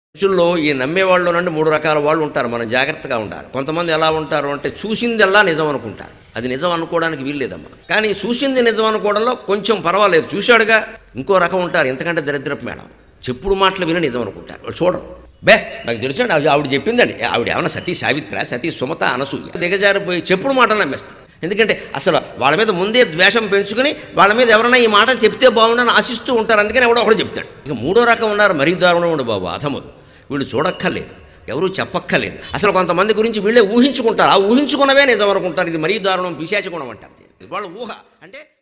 మనుషుల్లో ఈ నమ్మేవాళ్ళు నుండి మూడు రకాల వాళ్ళు ఉంటారు మనం జాగ్రత్తగా ఉండాలి కొంతమంది ఎలా ఉంటారు అంటే చూసిందల్లా నిజం అనుకుంటారు అది నిజం అనుకోవడానికి వీల్లేదమ్మా కానీ చూసింది నిజం అనుకోవడంలో కొంచెం పర్వాలేదు చూశాడుగా ఇంకో రకం ఉంటారు ఎంతకంటే దరిద్రపు మేడం చెప్పుడు మాటలు విని నిజం అనుకుంటారు వాళ్ళు చూడరు బే నాకు తెలిసాడు ఆవిడ ఆవిడ చెప్పిందండి ఆవిడ ఏమైనా సతీ సావిత్ర సతీ సుమత అనసూయ దిగజారిపోయి చెప్పుడు మాటలు నమ్మేస్తారు ఎందుకంటే అసలు వాళ్ళ మీద ముందే ద్వేషం పెంచుకుని వాళ్ళ మీద ఎవరైనా ఈ మాటలు చెప్తే బాగుండని ఆశిస్తూ ఉంటారు అందుకని ఎవడో ఒకడు చెప్తాడు ఇక మూడో రకం ఉన్నారు మరీ దారుణం ఉండు బాబు అధములు వీళ్ళు చూడక్కర్లేదు ఎవరు చెప్పక్కర్లేదు అసలు కొంతమంది గురించి వీళ్ళే ఊహించుకుంటారు ఆ ఊహించుకున్నవే నిజం అనుకుంటారు ఇది మరీ దారుణం పిశాచ గుణం అంటారు దీన్ని. వాళ్ళ ఊహ అంటే